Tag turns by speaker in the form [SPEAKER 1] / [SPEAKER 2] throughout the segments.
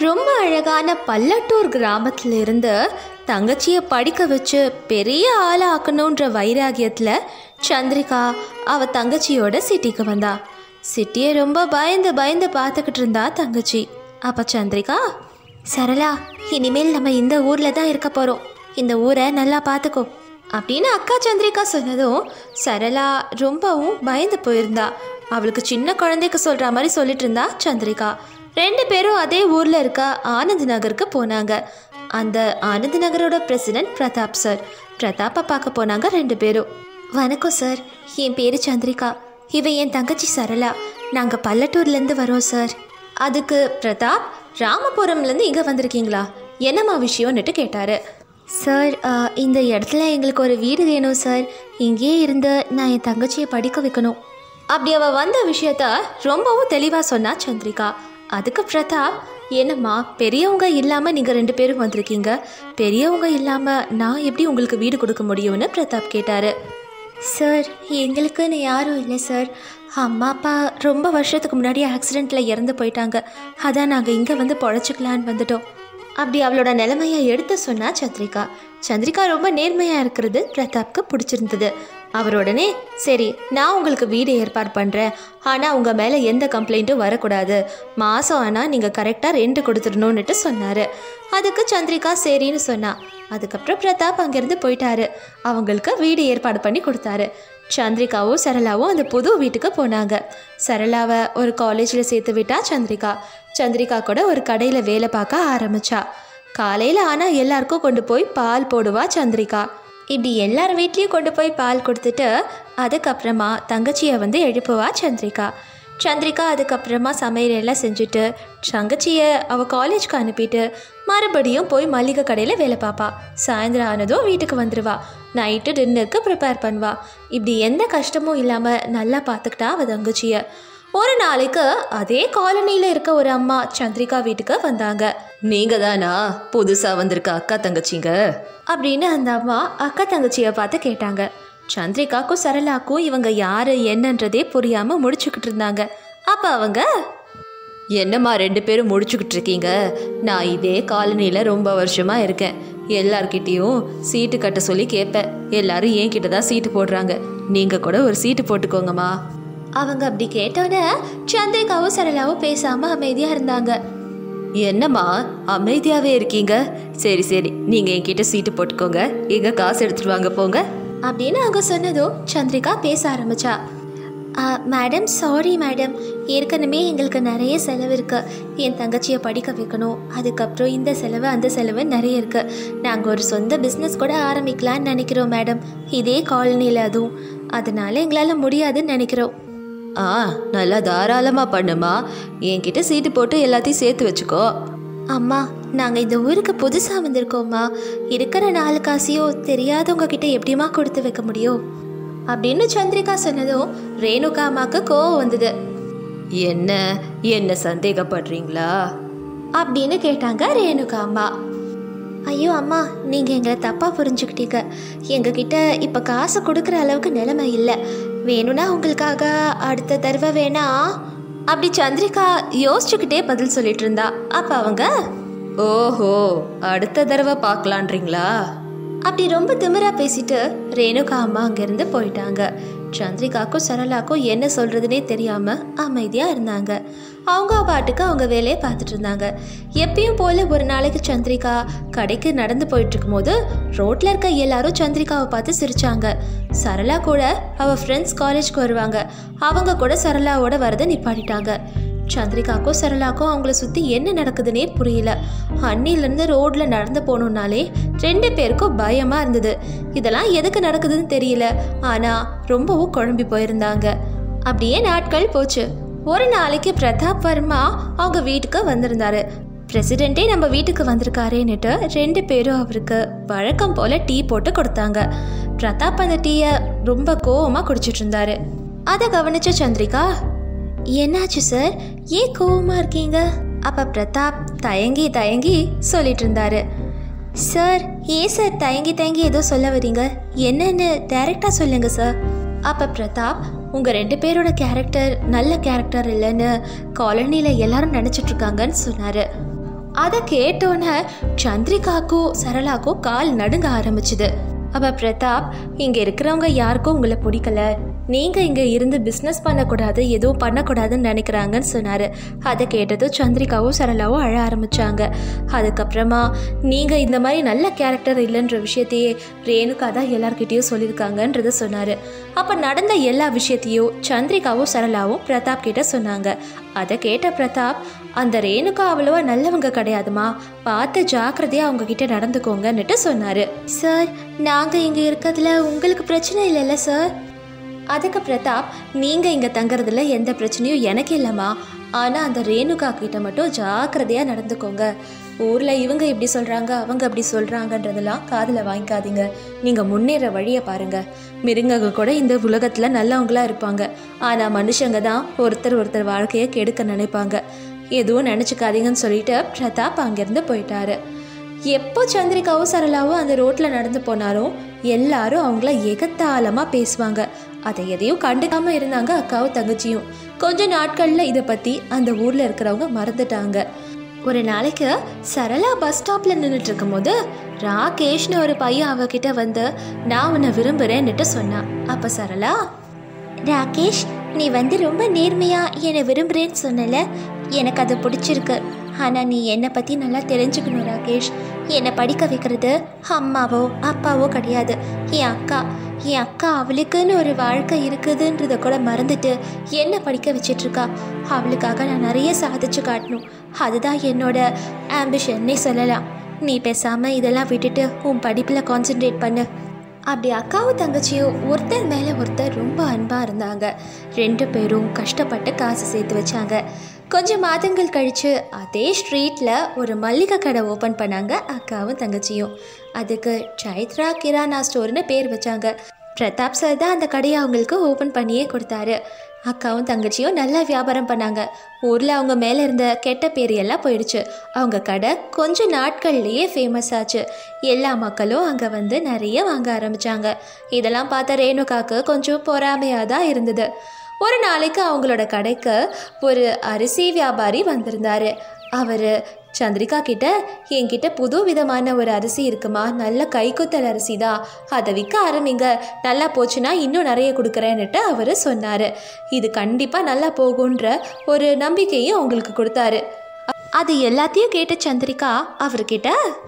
[SPEAKER 1] ரொம்ப அழகான பல்லட்டூர் கிராமத்துல இருந்து தங்கச்சியை படிக்க வச்சு பெரிய ஆளா ஆக்கணுன்ற வைராகியத்தில் சந்திரிகா அவ தங்கச்சியோட சிட்டிக்கு வந்தா சிட்டியை ரொம்ப பயந்து பயந்து பார்த்துக்கிட்டு இருந்தா தங்கச்சி அப்ப சந்திரிகா சரளா இனிமேல் நம்ம இந்த ஊரில் தான் இருக்க போகிறோம் இந்த ஊரை நல்லா பார்த்துக்கோ அப்படின்னு அக்கா சந்திரிகா சொன்னதும் சரளா ரொம்பவும் பயந்து போயிருந்தா அவளுக்கு சின்ன குழந்தைக்கு சொல்கிற மாதிரி சொல்லிட்டு இருந்தா சந்திரிகா ரெண்டு பேரும் அதே ஊரில் இருக்க ஆனந்த் நகருக்கு போனாங்க அந்த ஆனந்த் நகரோட பிரசிடென்ட் பிரதாப் சார் பிரதாப்பை பார்க்க போனாங்க ரெண்டு பேரும் வணக்கம் சார் என் பேர் சந்திரிகா இவ என் தங்கச்சி சரளா நாங்கள் பல்லட்டூர்லேருந்து வரோம் சார் அதுக்கு பிரதாப் ராமபுரம்லேருந்து இங்கே வந்திருக்கீங்களா என்னம்மா விஷயம்னுட்டு கேட்டார் சார் இந்த இடத்துல எங்களுக்கு ஒரு வீடு வேணும் சார் இங்கேயே இருந்து நான் என் தங்கச்சியை படிக்க வைக்கணும் அப்படி அவ வந்த விஷயத்த ரொம்பவும் தெளிவாக சொன்னா சந்திரிகா அதுக்கு பிரதாப் என்னம்மா பெரியவங்க இல்லாமல் நீங்கள் ரெண்டு பேரும் வந்திருக்கீங்க பெரியவங்க இல்லாமல் நான் எப்படி உங்களுக்கு வீடு கொடுக்க முடியும்னு பிரதாப் கேட்டார் சார் எங்களுக்குன்னு யாரும் இல்லை சார் அம்மா அப்பா ரொம்ப வருஷத்துக்கு முன்னாடி ஆக்சிடெண்ட்டில் இறந்து போயிட்டாங்க அதான் நாங்கள் இங்கே வந்து பொழைச்சிக்கலான்னு வந்துட்டோம் அப்படி அவளோட நிலைமையை எடுத்து சொன்னா சந்திரிகா சந்திரிகா ரொம்ப நேர்மையாக இருக்கிறது பிரதாப்க்கு பிடிச்சிருந்தது அவர் உடனே சரி நான் உங்களுக்கு வீடு ஏற்பாடு பண்ணுறேன் ஆனால் உங்கள் மேலே எந்த கம்ப்ளைண்ட்டும் வரக்கூடாது மாதம் ஆனால் நீங்கள் கரெக்டாக ரெண்ட் கொடுத்துடணுன்னுட்டு சொன்னார் அதுக்கு சந்திரிகா சரின்னு சொன்னா அதுக்கப்புறம் பிரதாப் அங்கேருந்து போயிட்டாரு அவங்களுக்கு வீடு ஏற்பாடு பண்ணி கொடுத்தாரு சந்திரிகாவும் சரளாவும் அந்த புது வீட்டுக்கு போனாங்க சரளாவை ஒரு காலேஜில் சேர்த்து விட்டா சந்திரிகா சந்திரிகா கூட ஒரு கடையில் வேலை பார்க்க ஆரம்பிச்சா காலையில் ஆனால் எல்லாருக்கும் கொண்டு போய் பால் போடுவா சந்திரிகா இப்படி எல்லார் வீட்லேயும் கொண்டு போய் பால் கொடுத்துட்டு அதுக்கப்புறமா தங்கச்சியை வந்து எழுப்புவா சந்திரிகா சந்திரிகா அதுக்கப்புறமா சமையல் எல்லாம் செஞ்சுட்டு தங்கச்சியை அவள் காலேஜ்க்கு அனுப்பிட்டு மறுபடியும் போய் மளிகை கடையில் வேலை பார்ப்பா சாயந்தரம் ஆனதும் வீட்டுக்கு வந்துடுவா நைட்டு டின்னருக்கு ப்ரிப்பேர் பண்ணுவா இப்படி எந்த கஷ்டமும் இல்லாமல் நல்லா பார்த்துக்கிட்டா அவள் தங்கச்சியை ஒரு நாளைக்கு அதே காலனியில் இருக்க ஒரு அம்மா சந்திரிகா வீட்டுக்கு வந்தாங்க
[SPEAKER 2] நீங்க தானா புதுசா வந்திருக்க அக்கா தங்கச்சிங்க
[SPEAKER 1] அப்படின்னு அந்த அம்மா அக்கா தங்கச்சியை பார்த்து கேட்டாங்க சந்திரிகாக்கும் சரளாக்கும் இவங்க யாரு என்னன்றதே புரியாம முடிச்சுக்கிட்டு இருந்தாங்க அப்ப அவங்க
[SPEAKER 2] என்னம்மா ரெண்டு பேரும் முடிச்சுக்கிட்டு இருக்கீங்க நான் இதே காலனியில் ரொம்ப வருஷமா இருக்கேன் எல்லார்கிட்டேயும் சீட்டு கட்ட சொல்லி கேட்பேன் எல்லாரும் என்கிட்ட தான் சீட்டு போடுறாங்க நீங்க கூட ஒரு சீட்டு போட்டுக்கோங்கம்மா
[SPEAKER 1] அவங்க அப்படி கேட்டோன்னே சந்திரிகாவும் சரளாவும் பேசாம அமைதியா இருந்தாங்க
[SPEAKER 2] என்னம்மா அமைதியாவே இருக்கீங்க சரி சரி நீங்க என்கிட்ட சீட்டு போட்டுக்கோங்க எங்க காசு எடுத்துட்டு வாங்க போங்க
[SPEAKER 1] அப்படின்னு அவங்க சொன்னதும் சந்திரிகா பேச ஆரம்பிச்சா "ஆ, மேடம் சாரி மேடம் ஏற்கனவே எங்களுக்கு நிறைய செலவு இருக்கு என் தங்கச்சியை படிக்க வைக்கணும் அதுக்கப்புறம் இந்த செலவு அந்த செலவு நிறைய இருக்கு நாங்கள் ஒரு சொந்த பிஸ்னஸ் கூட ஆரம்பிக்கலாம்னு நினைக்கிறோம் மேடம் இதே காலனியில் அதுவும் அதனால எங்களால் முடியாதுன்னு நினைக்கிறோம்
[SPEAKER 2] ஆ நல்லா தாராளமா பண்ணுமா என்கிட்ட சீட்டு போட்டு எல்லாத்தையும் சேர்த்து வச்சுக்கோ
[SPEAKER 1] அம்மா நாங்கள் இந்த ஊருக்கு புதுசாக வந்திருக்கோம்மா இருக்கிற நாலு காசையும் தெரியாதவங்க கிட்ட எப்படிம்மா கொடுத்து வைக்க முடியும் அப்படின்னு சந்திரிகா சொன்னதும் ரேணுகா அம்மாவுக்கு கோவம் வந்தது
[SPEAKER 2] என்ன என்ன சந்தேகப்படுறீங்களா
[SPEAKER 1] அப்படின்னு கேட்டாங்க ரேணுகா அம்மா ஐயோ அம்மா நீங்கள் எங்களை தப்பாக புரிஞ்சுக்கிட்டீங்க எங்ககிட்ட இப்போ காசு கொடுக்குற அளவுக்கு நிலைமை இல்லை வேணும்னா உங்களுக்காக அடுத்த தடவை வேணா அப்படி சந்திரிகா யோசிச்சுக்கிட்டே பதில் சொல்லிட்டு இருந்தா அப்போ அவங்க
[SPEAKER 2] ஓஹோ அடுத்த தடவை பார்க்கலான்றீங்களா
[SPEAKER 1] அப்படி ரொம்ப திமிரா பேசிட்டு ரேணுகா அம்மா அங்கேருந்து போயிட்டாங்க சந்திரிகாக்கும் சரளாக்கும் என்ன சொல்றதுனே தெரியாம அமைதியா இருந்தாங்க அவங்க பாட்டுக்கு அவங்க வேலையை பார்த்துட்டு இருந்தாங்க எப்பயும் போல ஒரு நாளைக்கு சந்திரிகா கடைக்கு நடந்து போயிட்டு இருக்கும்போது ரோட்ல இருக்க எல்லாரும் சந்திரிகாவை பார்த்து சிரிச்சாங்க சரளா கூட அவ ஃப்ரெண்ட்ஸ் காலேஜ்க்கு வருவாங்க அவங்க கூட சரளாவோட வரதை நிப்பாட்டிட்டாங்க சந்திரிகாக்கும் சரளாக்கும் அவங்கள சுற்றி என்ன நடக்குதுன்னே புரியல அன்னிலேருந்து ரோட்டில் நடந்து போகணுன்னாலே ரெண்டு பேருக்கும் பயமாக இருந்தது இதெல்லாம் எதுக்கு நடக்குதுன்னு தெரியல ஆனால் ரொம்பவும் குழம்பி போயிருந்தாங்க அப்படியே நாட்கள் போச்சு ஒரு நாளைக்கு பிரதாப் வர்மா அவங்க வீட்டுக்கு வந்திருந்தாரு பிரசிடெண்ட்டே நம்ம வீட்டுக்கு வந்திருக்காரேன்னுட்டு ரெண்டு பேரும் அவருக்கு வழக்கம் போல டீ போட்டு கொடுத்தாங்க பிரதாப் அந்த டீயை ரொம்ப கோவமாக குடிச்சிட்டு இருந்தாரு அதை கவனிச்ச சந்திரிகா என்னாச்சு சார் ஏன் கோவமா இருக்கீங்க அப்ப பிரதாப் தயங்கி தயங்கி சொல்லிட்டு இருந்தாரு சார் ஏன் சார் தயங்கி தயங்கி ஏதோ சொல்ல வரீங்க என்னன்னு டைரக்டா சொல்லுங்க சார் அப்ப பிரதாப் உங்க ரெண்டு பேரோட கேரக்டர் நல்ல கேரக்டர் இல்லைன்னு காலனில எல்லாரும் நினைச்சிட்டு இருக்காங்கன்னு சொன்னாரு அதை கேட்டோன்னே சந்திரிகாக்கும் சரளாக்கும் கால் நடுங்க ஆரம்பிச்சுது அப்ப பிரதாப் இங்க இருக்கிறவங்க யாருக்கும் உங்களை பிடிக்கல நீங்க இங்க இருந்து பிசினஸ் பண்ணக்கூடாது எதுவும் பண்ணக்கூடாதுன்னு நினைக்கிறாங்கன்னு சொன்னாரு அதை கேட்டதும் சந்திரிகாவும் சரளாவும் அழ ஆரம்பிச்சாங்க அதுக்கப்புறமா நீங்க இந்த மாதிரி நல்ல கேரக்டர் இல்லைன்ற விஷயத்தையே ரேணுகா தான் எல்லார்கிட்டயும் சொல்லியிருக்காங்கன்றத சொன்னாரு அப்ப நடந்த எல்லா விஷயத்தையும் சந்திரிகாவும் சரளாவும் பிரதாப் கிட்ட சொன்னாங்க அதை கேட்ட பிரதாப் அந்த ரேணுகா அவ்வளவா நல்லவங்க கிடையாதுமா பார்த்து ஜாக்கிரதையா அவங்க கிட்ட நடந்துக்கோங்கன்னுட்டு சொன்னாரு சார் நாங்க இங்க இருக்கிறதுல உங்களுக்கு பிரச்சனை இல்லைல்ல சார் அதுக்கு பிரதாப் நீங்க இங்க தங்குறதுல எந்த பிரச்சனையும் எனக்கு இல்லைம்மா ஆனா அந்த ரேணுகா கிட்ட மட்டும் ஜாக்கிரதையா நடந்துக்கோங்க ஊர்ல இவங்க இப்படி சொல்றாங்க அவங்க அப்படி சொல்றாங்கன்றதெல்லாம் காதுல வாங்கிக்காதீங்க நீங்க முன்னேற வழியை பாருங்க மிருகங்க கூட இந்த உலகத்துல நல்லவங்களா இருப்பாங்க ஆனா மனுஷங்க தான் ஒருத்தர் ஒருத்தர் வாழ்க்கையை கெடுக்க நினைப்பாங்க எதுவும் நினச்சிக்காதீங்கன்னு சொல்லிட்டு பிரதாப் அங்கேருந்து போயிட்டாரு எப்போ சந்திரிகாவும் சரளாவும் அந்த ரோட்டில் நடந்து போனாலும் எல்லாரும் அவங்கள எகத்தாளமாக பேசுவாங்க அதை எதையும் கண்டுக்காம இருந்தாங்க அக்காவும் தங்கச்சியும் கொஞ்ச நாட்களில் இதை பற்றி அந்த ஊரில் இருக்கிறவங்க மறந்துட்டாங்க ஒரு நாளைக்கு சரளா பஸ் ஸ்டாப்பில் நின்றுட்டு இருக்கும்போது ராகேஷ்னு ஒரு பையன் அவகிட்ட வந்து நான் உன்னை விரும்புகிறேன்னுட்டு சொன்னான் அப்போ சரளா ராகேஷ் நீ வந்து ரொம்ப நேர்மையா என்னை விரும்புறேன்னு சொன்னல எனக்கு அது பிடிச்சிருக்கு ஆனால் நீ என்னை பற்றி நல்லா தெரிஞ்சுக்கணும் ராகேஷ் என்னை படிக்க வைக்கிறது அம்மாவோ அப்பாவோ கிடையாது என் அக்கா என் அக்கா அவளுக்குன்னு ஒரு வாழ்க்கை இருக்குதுன்றத கூட மறந்துட்டு என்னை படிக்க வச்சிட்ருக்கா அவளுக்காக நான் நிறைய சாதிச்சு காட்டணும் அதுதான் என்னோட ஆம்பிஷன்னே சொல்லலாம் நீ பேசாமல் இதெல்லாம் விட்டுட்டு உன் படிப்பில் கான்சென்ட்ரேட் பண்ணு அப்படி அக்காவும் தங்கச்சியும் ஒருத்தர் மேலே ஒருத்தர் ரொம்ப அன்பாக இருந்தாங்க ரெண்டு பேரும் கஷ்டப்பட்டு காசு சேர்த்து வச்சாங்க கொஞ்சம் மாதங்கள் கழித்து அதே ஸ்ட்ரீட்டில் ஒரு மல்லிகை கடை ஓப்பன் பண்ணாங்க அக்காவும் தங்கச்சியும் அதுக்கு சைத்ரா கிரானா ஸ்டோர்னு பேர் வச்சாங்க பிரதாப் சார் தான் அந்த கடையை அவங்களுக்கு ஓப்பன் பண்ணியே கொடுத்தாரு அக்காவும் தங்கச்சியும் நல்லா வியாபாரம் பண்ணாங்க ஊரில் அவங்க மேலே இருந்த கெட்ட பேர் எல்லாம் போயிடுச்சு அவங்க கடை கொஞ்ச நாட்கள்லேயே ஃபேமஸ் ஆச்சு எல்லா மக்களும் அங்கே வந்து நிறைய வாங்க ஆரம்பித்தாங்க இதெல்லாம் பார்த்த ரேணுகாக்கு கொஞ்சம் பொறாமையாக தான் இருந்தது ஒரு நாளைக்கு அவங்களோட கடைக்கு ஒரு அரிசி வியாபாரி வந்திருந்தாரு அவர் சந்திரிகா கிட்ட என்கிட்ட புது விதமான ஒரு அரிசி இருக்குமா நல்ல கைக்குத்தல் அரிசி தான் அதை விற்க ஆரம்பிங்க நல்லா போச்சுன்னா இன்னும் நிறைய கொடுக்குறேன்னுட்டு அவர் சொன்னார் இது கண்டிப்பாக நல்லா போகுன்ற ஒரு நம்பிக்கையும் அவங்களுக்கு கொடுத்தாரு அது எல்லாத்தையும் கேட்ட சந்திரிகா அவர்கிட்ட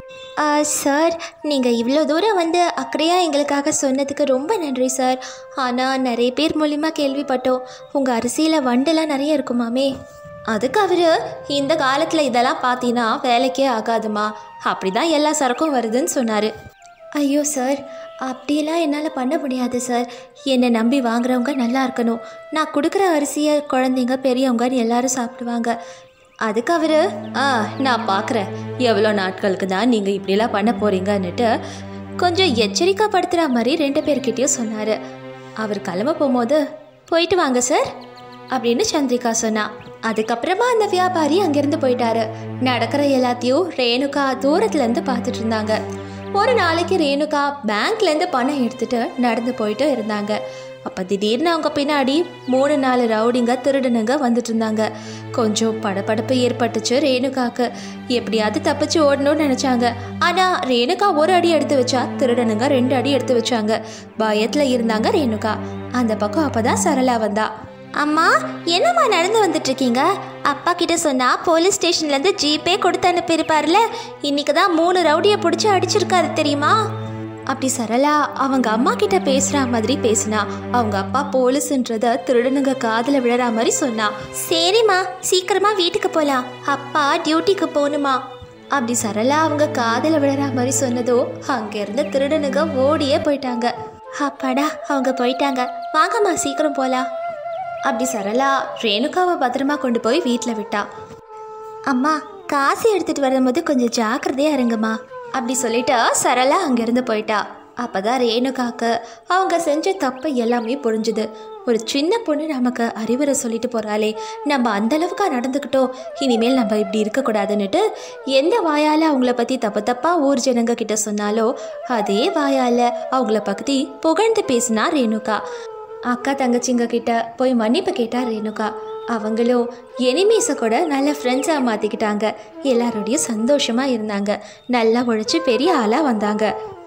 [SPEAKER 1] சார் நீங்கள் இவ்வளோ தூரம் வந்து அக்கறையாக எங்களுக்காக சொன்னதுக்கு ரொம்ப நன்றி சார் ஆனால் நிறைய பேர் மூலிமா கேள்விப்பட்டோம் உங்கள் அரிசியில் வண்டெல்லாம் நிறைய இருக்குமாமே அதுக்கு அவர் இந்த காலத்தில் இதெல்லாம் பார்த்தீங்கன்னா வேலைக்கே ஆகாதுமா அப்படி தான் எல்லா சரக்கும் வருதுன்னு சொன்னார் ஐயோ சார் அப்படியெல்லாம் என்னால் பண்ண முடியாது சார் என்னை நம்பி வாங்குறவங்க நல்லா இருக்கணும் நான் கொடுக்குற அரிசியை குழந்தைங்க பெரியவங்கன்னு எல்லாரும் சாப்பிடுவாங்க அதுக்கு அவர் ஆ நான் பார்க்குறேன் எவ்வளோ நாட்களுக்கு தான் நீங்கள் இப்படிலாம் பண்ண போகிறீங்கன்னுட்டு கொஞ்சம் எச்சரிக்கைப்படுத்துகிற மாதிரி ரெண்டு பேர்கிட்டயும் சொன்னார் அவர் கிளம்ப போகும்போது போயிட்டு வாங்க சார் அப்படின்னு சந்திரிகா சொன்னா அதுக்கப்புறமா அந்த வியாபாரி அங்கிருந்து போயிட்டாரு நடக்கிற எல்லாத்தையும் ரேணுகா தூரத்துல இருந்து பார்த்துட்டு இருந்தாங்க ஒரு நாளைக்கு ரேணுகா பேங்க்ல இருந்து பணம் எடுத்துட்டு நடந்து போயிட்டு இருந்தாங்க அப்ப திடீர்னு அவங்க பின்னாடி மூணு நாலு ரவுடிங்க திருடனுங்க வந்துட்டு இருந்தாங்க கொஞ்சம் படபடப்பு ஏற்பட்டுச்சு ரேணுகாக்கு எப்படியாவது தப்பிச்சு ஓடணும்னு நினைச்சாங்க ஆனா ரேணுகா ஒரு அடி எடுத்து வச்சா திருடனுங்க ரெண்டு அடி எடுத்து வச்சாங்க பயத்துல இருந்தாங்க ரேணுகா அந்த பக்கம் அப்பதான் சரளா வந்தா அம்மா என்னம்மா நடந்து வந்துட்டு இருக்கீங்க அப்பா கிட்ட சொன்னா போலீஸ் ஸ்டேஷன்லேருந்து ஜிபே கொடுத்து அனுப்பியிருப்பார்ல இன்னைக்கு தான் மூணு ரவுடியை பிடிச்சி அடிச்சிருக்காரு தெரியுமா அப்படி சரளா அவங்க அம்மா கிட்ட பேசுற மாதிரி பேசினா அவங்க அப்பா போலீஸ்ன்றத திருடனுங்க காதுல விழற மாதிரி சொன்னா சரிம்மா சீக்கிரமா வீட்டுக்கு போலாம் அப்பா டியூட்டிக்கு போகணுமா அப்படி சரளா அவங்க காதுல விழற மாதிரி சொன்னதோ அங்க இருந்த திருடனுங்க ஓடியே போயிட்டாங்க அப்பாடா அவங்க போயிட்டாங்க வாங்கம்மா சீக்கிரம் போலாம் அப்படி சரளா ரேணுகாவை பத்திரமா கொண்டு போய் வீட்டில் விட்டா அம்மா காசு எடுத்துட்டு வரும்போது கொஞ்சம் ஜாக்கிரதையா இருங்கம்மா அப்படி சொல்லிட்டு சரளா அங்கிருந்து போயிட்டா அப்பதான் ரேணுகாக்கு அவங்க செஞ்ச தப்பு எல்லாமே புரிஞ்சுது ஒரு சின்ன பொண்ணு நமக்கு அறிவுரை சொல்லிட்டு போறாளே நம்ம அந்த அளவுக்கா நடந்துக்கிட்டோம் இனிமேல் நம்ம இப்படி இருக்கக்கூடாதுன்னுட்டு எந்த வாயால அவங்கள பத்தி தப்பு தப்பா ஊர் ஜனங்க கிட்ட சொன்னாலோ அதே வாயால அவங்கள பத்தி புகழ்ந்து பேசினா ரேணுகா அக்கா தங்கச்சிங்க கிட்ட போய் மன்னிப்பு கேட்டா ரேணுகா அவங்களும் எனிமீஸை கூட நல்ல ஃப்ரெண்ட்ஸாக மாற்றிக்கிட்டாங்க எல்லாரோடையும் சந்தோஷமாக இருந்தாங்க நல்லா உழைச்சி பெரிய ஆளாக வந்தாங்க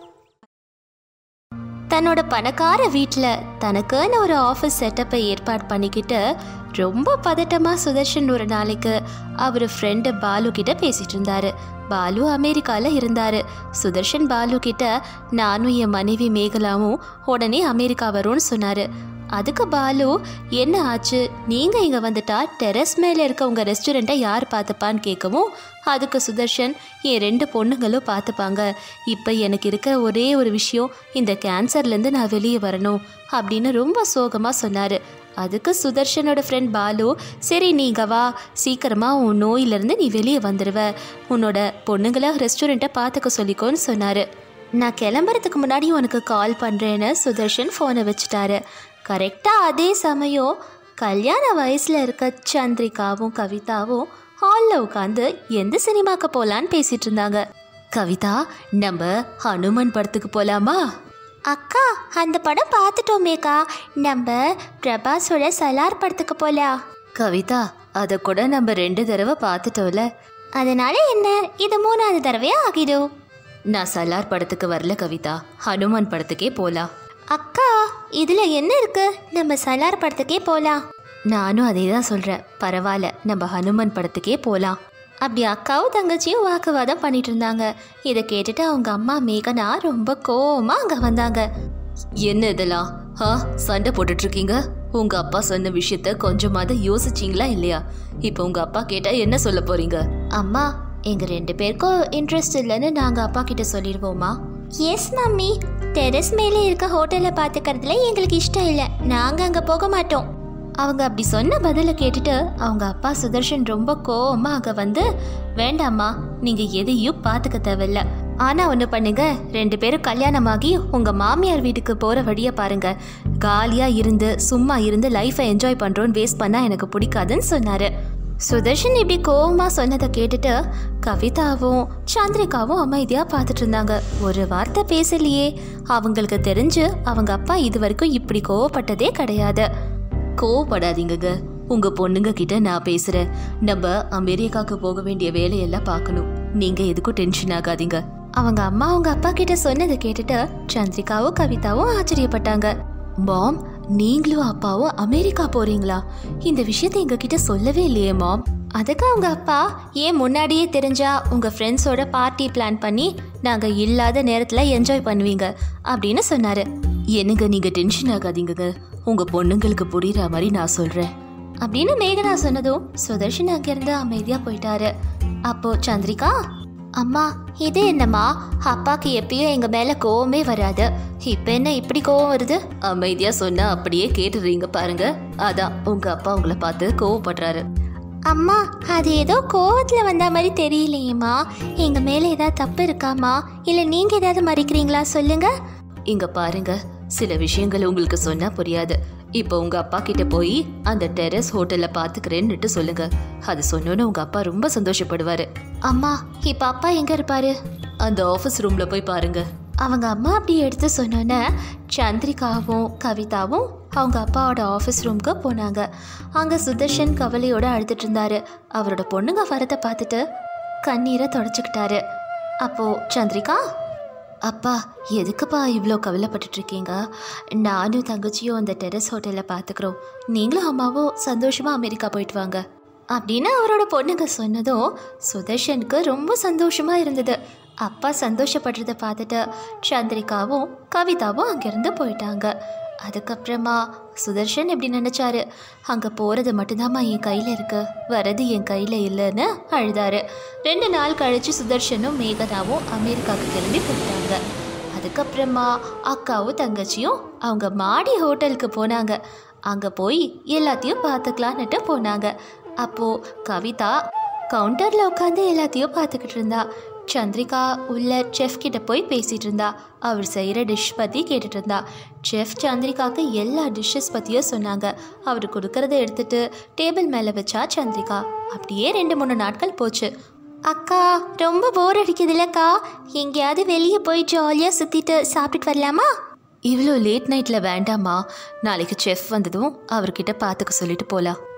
[SPEAKER 1] தன்னோட பணக்கார வீட்டில் தனக்குன்னு ஒரு ஆஃபீஸ் செட்டப்பை ஏற்பாடு பண்ணிக்கிட்டு ரொம்ப பதட்டமாக சுதர்ஷன் ஒரு நாளைக்கு அவர் ஃப்ரெண்டு பாலு கிட்ட பேசிட்டு இருந்தாரு பாலு அமெரிக்காவில் இருந்தார் சுதர்ஷன் பாலு கிட்ட நானும் என் மனைவி மேகலாவும் உடனே அமெரிக்கா வரோன்னு சொன்னார் அதுக்கு பாலு என்ன ஆச்சு நீங்கள் இங்கே வந்துட்டா டெரஸ் மேலே இருக்க உங்கள் ரெஸ்டாரண்ட்டை யார் பார்த்துப்பான்னு கேட்கவும் அதுக்கு சுதர்ஷன் என் ரெண்டு பொண்ணுங்களும் பார்த்துப்பாங்க இப்போ எனக்கு இருக்கிற ஒரே ஒரு விஷயம் இந்த கேன்சர்லேருந்து நான் வெளியே வரணும் அப்படின்னு ரொம்ப சோகமாக சொன்னார் அதுக்கு சுதர்ஷனோட ஃப்ரெண்ட் பாலு சரி நீங்க வா சீக்கிரமாக உன் நோயிலிருந்து நீ வெளியே வந்துடுவ உன்னோட பொண்ணுங்களை ரெஸ்டாரண்ட்டை பார்த்துக்க சொல்லிக்கோன்னு சொன்னார் நான் கிளம்புறதுக்கு முன்னாடி உனக்கு கால் பண்ணுறேன்னு சுதர்ஷன் ஃபோனை வச்சுட்டாரு கரெக்டாக அதே சமயம் கல்யாண வயசில் இருக்க சந்திரிகாவும் கவிதாவும் ஹாலில் உட்காந்து எந்த சினிமாக்கு போகலான்னு பேசிட்டு இருந்தாங்க கவிதா நம்ம ஹனுமன் படத்துக்கு போகலாமா அக்கா அந்த படம் பார்த்துட்டோமேக்கா நம்ம பிரபாஸோட சலார் படத்துக்கு போகலாம் கவிதா அதை கூட நம்ம ரெண்டு தடவை பார்த்துட்டோம்ல அதனால என்ன இது மூணாவது தடவையா ஆகிடும் நான் சலார் படத்துக்கு வரல கவிதா ஹனுமான் படத்துக்கே போலாம் அக்கா இதுல என்ன இருக்கு நம்ம சலார் படத்துக்கே போலாம் நானும் அதே தான் சொல்றேன் பரவாயில்ல நம்ம ஹனுமான் படத்துக்கே போலாம் அப்படி அக்காவும் தங்கச்சியும் வாக்குவாதம் பண்ணிட்டு இருந்தாங்க இதை கேட்டுட்டு அவங்க அம்மா மேகனா ரொம்ப கோவமா அங்க வந்தாங்க
[SPEAKER 2] என்ன இதெல்லாம் ஆ சண்டை போட்டுட்டு இருக்கீங்க உங்க அப்பா சொன்ன விஷயத்த கொஞ்சமாவது யோசிச்சீங்களா இல்லையா இப்போ உங்க அப்பா கேட்டா என்ன சொல்ல போறீங்க
[SPEAKER 1] அம்மா எங்க ரெண்டு பேருக்கும் இன்ட்ரெஸ்ட் இல்லைன்னு நாங்க அப்பா கிட்ட சொல்லிடுவோமா எஸ் மம்மி டெரஸ் மேலே இருக்க ஹோட்டலை பார்த்துக்கிறதுல எங்களுக்கு இஷ்டம் இல்லை நாங்க அங்க போக மாட்டோம் அவங்க அப்படி சொன்ன பதிலை கேட்டுட்டு அவங்க அப்பா சுதர்ஷன் ரொம்ப கோவமா அங்க வந்து வேண்டாம்மா நீங்க எதையும் பார்த்துக்க தேவையில்ல ஆனா ஒன்று பண்ணுங்க ரெண்டு பேரும் கல்யாணமாகி உங்க மாமியார் வீட்டுக்கு போற வழியை பாருங்க காலியா இருந்து சும்மா இருந்து லைஃபை என்ஜாய் பண்றோன்னு வேஸ்ட் பண்ணா எனக்கு பிடிக்காதுன்னு சொன்னாரு சுதர்ஷன் இப்படி கோவமா சொன்னதை கேட்டுட்டு கவிதாவும் சந்திரிகாவும் அமைதியா பார்த்துட்டு இருந்தாங்க ஒரு வார்த்தை பேசலையே அவங்களுக்கு தெரிஞ்சு அவங்க அப்பா இது வரைக்கும் இப்படி கோவப்பட்டதே கிடையாது
[SPEAKER 2] கோவப்படாதீங்கங்க உங்க பொண்ணுங்க கிட்ட நான் பேசுறேன் நம்ம அமெரிக்காக்கு போக வேண்டிய வேலையெல்லாம் பார்க்கணும் நீங்க எதுக்கும் டென்ஷன் ஆகாதீங்க
[SPEAKER 1] அவங்க அம்மா அவங்க அப்பா கிட்ட சொன்னதை கேட்டுட்டு சந்திரிகாவும் கவிதாவும் ஆச்சரியப்பட்டாங்க
[SPEAKER 2] மாம் நீங்களும் அப்பாவும் அமெரிக்கா போறீங்களா இந்த விஷயத்தை எங்க கிட்ட சொல்லவே இல்லையே மாம்
[SPEAKER 1] அதுக்கு அவங்க அப்பா ஏன் முன்னாடியே தெரிஞ்சா உங்க ஃப்ரெண்ட்ஸோட பார்ட்டி பிளான் பண்ணி நாங்க இல்லாத நேரத்துல என்ஜாய் பண்ணுவீங்க அப்படின்னு சொன்னாரு
[SPEAKER 2] என்னங்க நீங்க டென்ஷன் ஆகாதீங்கங்க உங்க பொண்ணுங்களுக்கு புரியுற மாதிரி நான் சொல்றேன்
[SPEAKER 1] அப்படின்னு மேகனா சொன்னதும் சுதர்ஷன் அங்கிருந்து அமைதியா போயிட்டாரு அப்போ சந்திரிகா அம்மா இது என்னம்மா அப்பாக்கு எப்பயும் எங்க மேல கோவமே வராது இப்ப என்ன இப்படி கோவம் வருது
[SPEAKER 2] அமைதியா சொன்னா அப்படியே கேட்டுறீங்க பாருங்க அதான் உங்க அப்பா உங்களை பார்த்து கோவப்படுறாரு
[SPEAKER 1] அம்மா அது ஏதோ கோவத்துல வந்த மாதிரி தெரியலையேம்மா எங்க மேல ஏதாவது தப்பு இருக்காமா இல்ல நீங்க ஏதாவது மறைக்கிறீங்களா சொல்லுங்க
[SPEAKER 2] இங்க பாருங்க சில விஷயங்கள் உங்களுக்கு சொன்னா புரியாது இப்போ உங்க அப்பா கிட்ட போய் அந்த டெரஸ் ஹோட்டல்ல பாத்துக்கிறேன்னுட்டு சொல்லுங்க அது சொன்னோன்னு உங்க அப்பா ரொம்ப சந்தோஷப்படுவாரு
[SPEAKER 1] அம்மா இப்ப அப்பா எங்க இருப்பாரு
[SPEAKER 2] அந்த ஆஃபீஸ் ரூம்ல போய் பாருங்க
[SPEAKER 1] அவங்க அம்மா அப்படி எடுத்து சொன்னோன்னே சந்திரிகாவும் கவிதாவும் அவங்க அப்பாவோட ஆஃபீஸ் ரூமுக்கு போனாங்க அங்கே சுதர்ஷன் கவலையோட அழுதுட்டு இருந்தாரு அவரோட பொண்ணுங்க வரதை பார்த்துட்டு கண்ணீரை தொடச்சிக்கிட்டாரு அப்போ சந்திரிகா அப்பா எதுக்குப்பா இவ்வளோ கவலைப்பட்டுட்டு இருக்கீங்க நானும் தங்கச்சியும் அந்த டெரஸ் ஹோட்டலில் பார்த்துக்குறோம் நீங்களும் அம்மாவும் சந்தோஷமாக அமெரிக்கா போயிட்டு வாங்க அப்படின்னு அவரோட பொண்ணுங்க சொன்னதும் சுதர்ஷனுக்கு ரொம்ப சந்தோஷமா இருந்தது அப்பா சந்தோஷப்படுறத பார்த்துட்டு சந்திரிகாவும் கவிதாவும் அங்கேருந்து போயிட்டாங்க அதுக்கப்புறமா சுதர்ஷன் எப்படி நினச்சாரு அங்கே போகிறது மட்டும்தாம்மா என் கையில் இருக்கு வரது என் கையில் இல்லைன்னு அழுதாரு ரெண்டு நாள் கழிச்சு சுதர்ஷனும் மேகனாவும் அமெரிக்காவுக்கு கிளம்பி போயிட்டாங்க அதுக்கப்புறமா அக்காவும் தங்கச்சியும் அவங்க மாடி ஹோட்டலுக்கு போனாங்க அங்கே போய் எல்லாத்தையும் பார்த்துக்கலான்னுட்டு போனாங்க அப்போது கவிதா கவுண்டரில் உட்காந்து எல்லாத்தையும் பார்த்துக்கிட்டு இருந்தா சந்திரிகா உள்ள செஃப் கிட்ட போய் பேசிட்டு இருந்தா அவர் செய்கிற டிஷ் பற்றி கேட்டுட்டு இருந்தா செஃப் சந்திரிகாவுக்கு எல்லா டிஷ்ஷஸ் பற்றியும் சொன்னாங்க அவர் கொடுக்கறத எடுத்துட்டு டேபிள் மேலே வச்சா சந்திரிகா அப்படியே ரெண்டு மூணு நாட்கள் போச்சு அக்கா ரொம்ப போர் அடிக்குது இல்லக்கா எங்கேயாவது வெளியே போய் ஜாலியாக சுற்றிட்டு சாப்பிட்டுட்டு வரலாமா
[SPEAKER 2] இவ்வளோ லேட் நைட்டில் வேண்டாமா நாளைக்கு செஃப் வந்ததும் அவர்கிட்ட பார்த்துக்க சொல்லிட்டு போகலாம்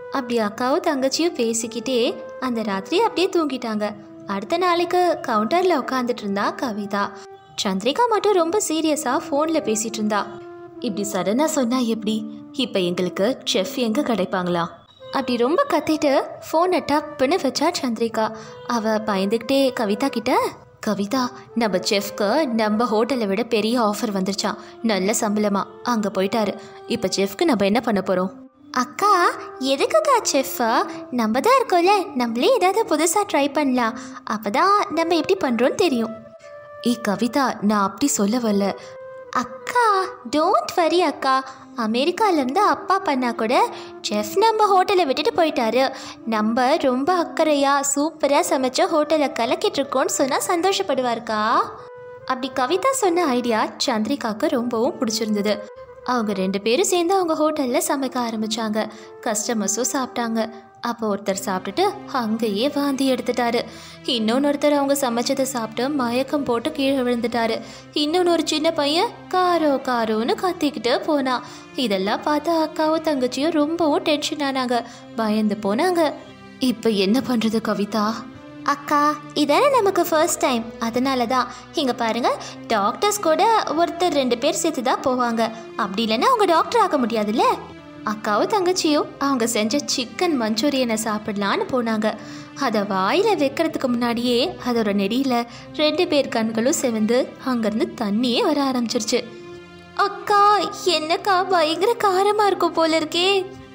[SPEAKER 1] அப்படி அக்காவும் தங்கச்சியும் பேசிக்கிட்டே அந்த ராத்திரி அப்படியே தூங்கிட்டாங்க அடுத்த நாளைக்கு கவுண்டரில் உட்காந்துட்டு இருந்தா கவிதா சந்திரிகா மட்டும் ரொம்ப சீரியஸாக ஃபோனில் பேசிட்டு இருந்தா இப்படி சடனாக சொன்னா எப்படி இப்போ எங்களுக்கு செஃப் எங்கே கிடைப்பாங்களா அப்படி ரொம்ப கத்திட்டு ஃபோனை டப்புன்னு வச்சா சந்திரிகா அவ பயந்துக்கிட்டே கவிதா கிட்ட கவிதா நம்ம செஃப்க்கு நம்ம ஹோட்டலை விட பெரிய ஆஃபர் வந்துருச்சான் நல்ல சம்பளமா அங்கே போயிட்டாரு இப்போ செஃப்க்கு நம்ம என்ன பண்ண போகிறோம் அக்கா எதுக்குக்கா செஃப்பா நம்ம தான் இருக்கோம்ல நம்மளே ஏதாவது புதுசாக ட்ரை பண்ணலாம் அப்போ தான் நம்ம எப்படி பண்ணுறோன்னு தெரியும் ஏ கவிதா நான் அப்படி சொல்ல வரல அக்கா டோன்ட் வரி அக்கா அமெரிக்காலேருந்து அப்பா பண்ணா கூட செஃப் நம்ம ஹோட்டலை விட்டுட்டு போயிட்டாரு நம்ம ரொம்ப அக்கறையாக சூப்பராக சமைச்ச ஹோட்டலை கலக்கிட்டு இருக்கோம்னு சொன்னால் சந்தோஷப்படுவாருக்கா அப்படி கவிதா சொன்ன ஐடியா சந்திரிகாவுக்கு ரொம்பவும் பிடிச்சிருந்தது அவங்க ரெண்டு பேரும் சேர்ந்து அவங்க ஹோட்டலில் சமைக்க ஆரம்பிச்சாங்க கஸ்டமர்ஸும் சாப்பிட்டாங்க அப்போ ஒருத்தர் சாப்பிட்டுட்டு அங்கேயே வாந்தி எடுத்துட்டாரு இன்னொன்னொருத்தர் அவங்க சமைச்சதை சாப்பிட்டு மயக்கம் போட்டு கீழே விழுந்துட்டாரு இன்னொன்று ஒரு சின்ன பையன் காரோ காரோன்னு கத்திக்கிட்டு போனான் இதெல்லாம் பார்த்து அக்காவும் தங்கச்சியும் ரொம்பவும் டென்ஷன் ஆனாங்க பயந்து போனாங்க இப்போ என்ன பண்ணுறது கவிதா அக்கா இதானே நமக்கு ஃபர்ஸ்ட் டைம் அதனால தான் இங்கே பாருங்க டாக்டர்ஸ் கூட ஒருத்தர் ரெண்டு பேர் சேர்த்து தான் போவாங்க அப்படி இல்லைன்னா அவங்க டாக்டர் ஆக முடியாதுல்ல அக்காவும் தங்கச்சியும் அவங்க செஞ்ச சிக்கன் மஞ்சூரியனை சாப்பிடலான்னு போனாங்க அதை வாயில் வைக்கிறதுக்கு முன்னாடியே அதோட நெடியில் ரெண்டு பேர் கண்களும் செவந்து அங்கேருந்து தண்ணியே வர ஆரம்பிச்சிருச்சு அக்கா என்னக்கா பயங்கர காரமாக இருக்கும் போல இருக்கே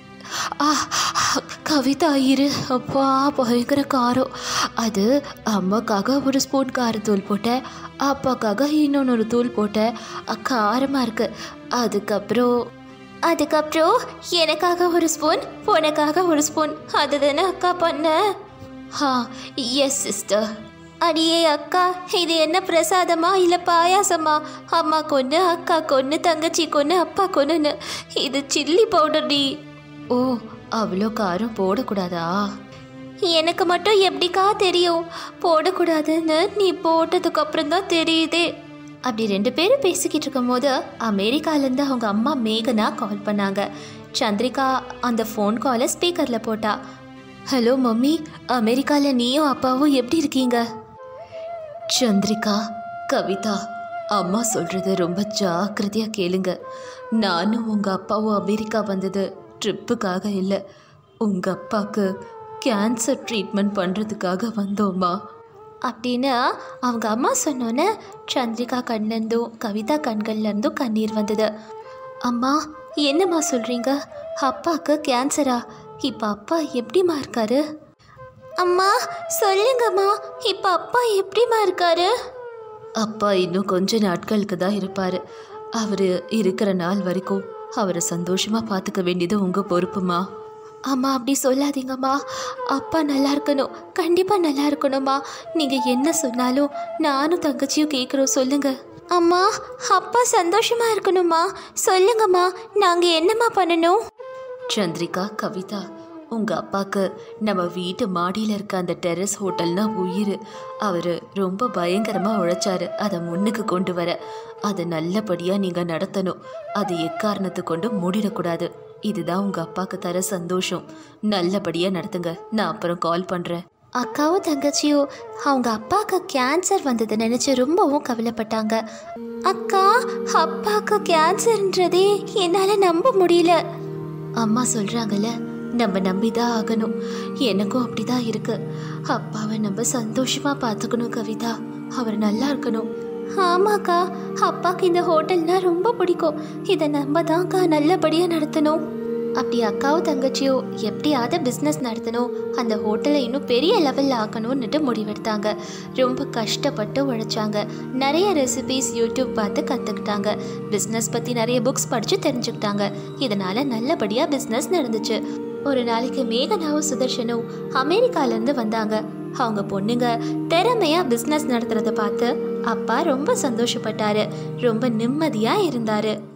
[SPEAKER 1] ஆ கவிதா இரு அப்பா பயங்கர காரம் அது அம்மாக்காக ஒரு ஸ்பூன் காரத்தூள் போட்டேன் அப்பாக்காக இன்னொன்று தூள் போட்டேன் அ, காரமா இருக்கு அதுக்கப்புறம் அதுக்கப்புறம் எனக்காக ஒரு ஸ்பூன் உனக்காக ஒரு ஸ்பூன் அதுதானே அக்கா பண்ண ஆ எஸ் சிஸ்டர் அடியே அக்கா இது என்ன பிரசாதமா இல்லை பாயாசமா அம்மா கொன்று அக்கா கொன்று தங்கச்சி கொன்று அப்பா கொன்னுன்னு இது சில்லி பவுடர் டி ஓ அவ்வளோ காரம் போடக்கூடாதா எனக்கு மட்டும் எப்படிக்கா தெரியும் போடக்கூடாதுன்னு நீ போட்டதுக்கு அப்புறம் தான் தெரியுதே அப்படி ரெண்டு பேரும் பேசிக்கிட்டு இருக்கும்போது அமெரிக்காலேருந்து அவங்க அம்மா மேகனா கால் பண்ணாங்க சந்திரிகா அந்த ஃபோன் காலை ஸ்பீக்கரில் போட்டா ஹலோ மம்மி அமெரிக்காவில் நீயும் அப்பாவும் எப்படி இருக்கீங்க சந்திரிகா கவிதா அம்மா சொல்கிறது ரொம்ப ஜாக்கிரதையாக கேளுங்க நானும் உங்கள் அப்பாவும் அமெரிக்கா வந்தது ட்ரிப்புக்காக இல்லை உங்கள் அப்பாவுக்கு கேன்சர் ட்ரீட்மெண்ட் பண்ணுறதுக்காக வந்தோம்மா அப்படின்னு அவங்க அம்மா சொன்னோன்னே சந்திரிகா கண்லேருந்தும் கவிதா கண்கள்லேருந்தும் கண்ணீர் வந்தது அம்மா என்னம்மா சொல்கிறீங்க அப்பாவுக்கு கேன்சரா இப்போ அப்பா எப்படிம்மா இருக்காரு அம்மா சொல்லுங்கம்மா இப்போ அப்பா எப்படிம்மா இருக்காரு அப்பா இன்னும் கொஞ்ச நாட்களுக்கு தான் இருப்பார் அவர் இருக்கிற நாள் வரைக்கும் அவரை சந்தோஷமாக பார்த்துக்க வேண்டியது உங்கள் பொறுப்புமா அம்மா அப்படி சொல்லாதீங்கம்மா அப்பா நல்லா இருக்கணும் கண்டிப்பாக நல்லா இருக்கணும்மா நீங்கள் என்ன சொன்னாலும் நானும் தங்கச்சியும் கேட்குறோம் சொல்லுங்க அம்மா அப்பா சந்தோஷமா இருக்கணுமா சொல்லுங்கம்மா நாங்கள் என்னம்மா பண்ணணும் சந்திரிகா கவிதா உங்கள் அப்பாவுக்கு நம்ம வீட்டு மாடியில் இருக்க அந்த டெரஸ் ஹோட்டல்னா உயிர் அவர் ரொம்ப பயங்கரமாக உழைச்சாரு அதை முன்னுக்கு கொண்டு வர அதை நல்லபடியாக நீங்கள் நடத்தணும் அது எக்காரணத்தை கொண்டு மூடிடக்கூடாது இதுதான் உங்கள் அப்பாவுக்கு தர சந்தோஷம் நல்லபடியாக நடத்துங்க நான் அப்புறம் கால் பண்ணுறேன் அக்காவும் தங்கச்சியும் அவங்க அப்பாவுக்கு கேன்சர் வந்ததை நினச்சி ரொம்பவும் கவலைப்பட்டாங்க அக்கா அப்பாவுக்கு கேன்சர்ன்றதே என்னால் நம்ப முடியல அம்மா சொல்கிறாங்கல்ல நம்ம நம்பி தான் ஆகணும் எனக்கும் அப்படி தான் இருக்கு அப்பாவை நம்ம சந்தோஷமாக பார்த்துக்கணும் கவிதா அவர் நல்லா இருக்கணும் ஆமாக்கா அப்பாவுக்கு இந்த ஹோட்டல்னா ரொம்ப பிடிக்கும் இதை நம்ம தான்க்கா நல்லபடியாக நடத்தணும் அப்படி அக்காவும் தங்கச்சியும் எப்படியாவது பிஸ்னஸ் நடத்தணும் அந்த ஹோட்டலை இன்னும் பெரிய லெவலில் ஆக்கணும்னுட்டு முடிவெடுத்தாங்க ரொம்ப கஷ்டப்பட்டு உழைச்சாங்க நிறைய ரெசிபீஸ் யூடியூப் பார்த்து கற்றுக்கிட்டாங்க பிஸ்னஸ் பற்றி நிறைய புக்ஸ் படித்து தெரிஞ்சுக்கிட்டாங்க இதனால் நல்லபடியாக பிஸ்னஸ் நடந்துச்சு ஒரு நாளைக்கு மேகனாவும் சுதர்ஷனும் அமெரிக்காலேருந்து வந்தாங்க அவங்க பொண்ணுங்க திறமையாக பிஸ்னஸ் நடத்துறத பார்த்து அப்பா ரொம்ப சந்தோஷப்பட்டாரு ரொம்ப நிம்மதியாக இருந்தாரு